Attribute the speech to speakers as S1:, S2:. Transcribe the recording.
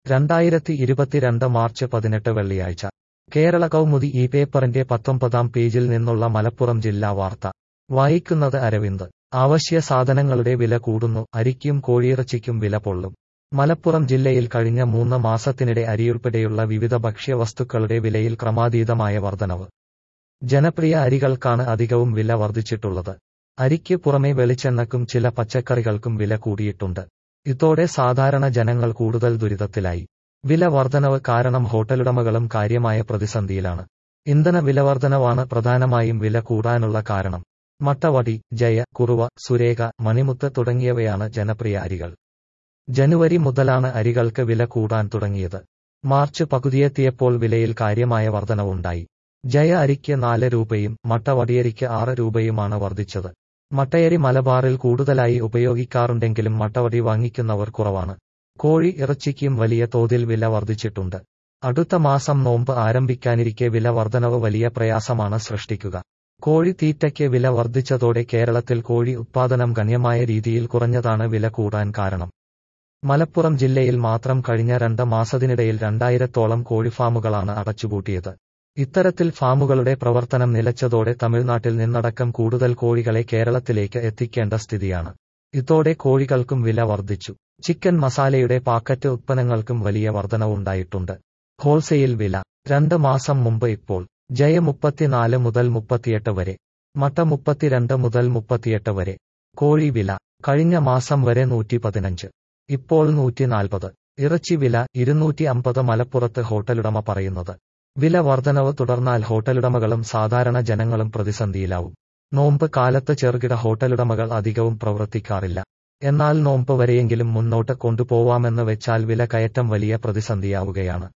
S1: രണ്ടായിരത്തി ഇരുപത്തിരണ്ട് മാർച്ച് പതിനെട്ട് വെള്ളിയാഴ്ച കേരള കൗമുദി ഈ പേപ്പറിന്റെ പത്തൊമ്പതാം പേജിൽ നിന്നുള്ള മലപ്പുറം ജില്ലാ വാർത്ത വായിക്കുന്നത് അരവിന്ദ് അവശ്യ സാധനങ്ങളുടെ വില കൂടുന്നു അരിക്കും കോഴിയിറച്ചിക്കും വില പൊള്ളും മലപ്പുറം ജില്ലയിൽ കഴിഞ്ഞ മൂന്ന് മാസത്തിനിടെ അരിയുൾപ്പെടെയുള്ള വിവിധ ഭക്ഷ്യവസ്തുക്കളുടെ വിലയിൽ ക്രമാതീതമായ വർധനവ് ജനപ്രിയ അരികൾക്കാണ് അധികവും വില വർദ്ധിച്ചിട്ടുള്ളത് അരിക്ക് പുറമെ വെളിച്ചെണ്ണക്കും ചില പച്ചക്കറികൾക്കും വില കൂടിയിട്ടുണ്ട് ഇതോടെ സാധാരണ ജനങ്ങൾ കൂടുതൽ ദുരിതത്തിലായി വില വർധനവ് കാരണം ഹോട്ടലുടമകളും കാര്യമായ പ്രതിസന്ധിയിലാണ് ഇന്ധന വിലവർധനവാണ് പ്രധാനമായും വില കൂടാനുള്ള കാരണം മട്ടവടി ജയ കുറുവ സുരേഖ മണിമുത്ത് തുടങ്ങിയവയാണ് ജനപ്രിയ അരികൾ ജനുവരി മുതലാണ് അരികൾക്ക് വില കൂടാൻ തുടങ്ങിയത് മാർച്ച് പകുതിയെത്തിയപ്പോൾ വിലയിൽ കാര്യമായ വർധനവുണ്ടായി ജയ അരിക്ക് നാല് രൂപയും മട്ടവടിയരിക്ക് ആറ് രൂപയുമാണ് വർദ്ധിച്ചത് മട്ടയരി മലബാറിൽ കൂടുതലായി ഉപയോഗിക്കാറുണ്ടെങ്കിലും മട്ടവടി വാങ്ങിക്കുന്നവർ കുറവാണ് കോഴി ഇറച്ചിക്കും വലിയ തോതിൽ വില വർദ്ധിച്ചിട്ടുണ്ട് അടുത്ത മാസം നോമ്പ് ആരംഭിക്കാനിരിക്കെ വില വർധനവ് വലിയ പ്രയാസമാണ് സൃഷ്ടിക്കുക കോഴി തീറ്റയ്ക്ക് വില വർദ്ധിച്ചതോടെ കേരളത്തിൽ കോഴി ഉത്പാദനം ഗണ്യമായ രീതിയിൽ കുറഞ്ഞതാണ് വില കൂടാൻ കാരണം മലപ്പുറം ജില്ലയിൽ മാത്രം കഴിഞ്ഞ രണ്ട് മാസത്തിനിടയിൽ രണ്ടായിരത്തോളം കോഴിഫാമുകളാണ് അടച്ചുപൂട്ടിയത് ഇത്തരത്തിൽ ഫാമുകളുടെ പ്രവർത്തനം നിലച്ചതോടെ തമിഴ്നാട്ടിൽ നിന്നടക്കം കൂടുതൽ കോഴികളെ കേരളത്തിലേക്ക് എത്തിക്കേണ്ട സ്ഥിതിയാണ് ഇതോടെ കോഴികൾക്കും വില വർദ്ധിച്ചു ചിക്കൻ മസാലയുടെ പാക്കറ്റ് ഉത്പന്നങ്ങൾക്കും വലിയ വർധനവുണ്ടായിട്ടുണ്ട് ഹോൾസെയിൽ വില രണ്ട് മാസം മുമ്പ് ഇപ്പോൾ ജയ മുപ്പത്തിനാല് മുതൽ മുപ്പത്തിയെട്ട് വരെ മട്ട മുപ്പത്തിരണ്ട് മുതൽ മുപ്പത്തിയെട്ട് വരെ കോഴി വില കഴിഞ്ഞ മാസം വരെ നൂറ്റി പതിനഞ്ച് ഇപ്പോൾ നൂറ്റി നാൽപ്പത് ഇറച്ചി വില ഇരുന്നൂറ്റി അമ്പത് മലപ്പുറത്ത് ഹോട്ടലുടമ പറയുന്നത് വില വർധനവ് തുടർന്നാൽ ഹോട്ടലുടമകളും സാധാരണ ജനങ്ങളും പ്രതിസന്ധിയിലാവും നോമ്പ് കാലത്ത് ചെറുകിട ഹോട്ടലുടമകൾ അധികവും പ്രവർത്തിക്കാറില്ല എന്നാൽ നോമ്പ് വരെയെങ്കിലും മുന്നോട്ട് കൊണ്ടുപോവാമെന്ന് വെച്ചാൽ വില കയറ്റം വലിയ പ്രതിസന്ധിയാവുകയാണ്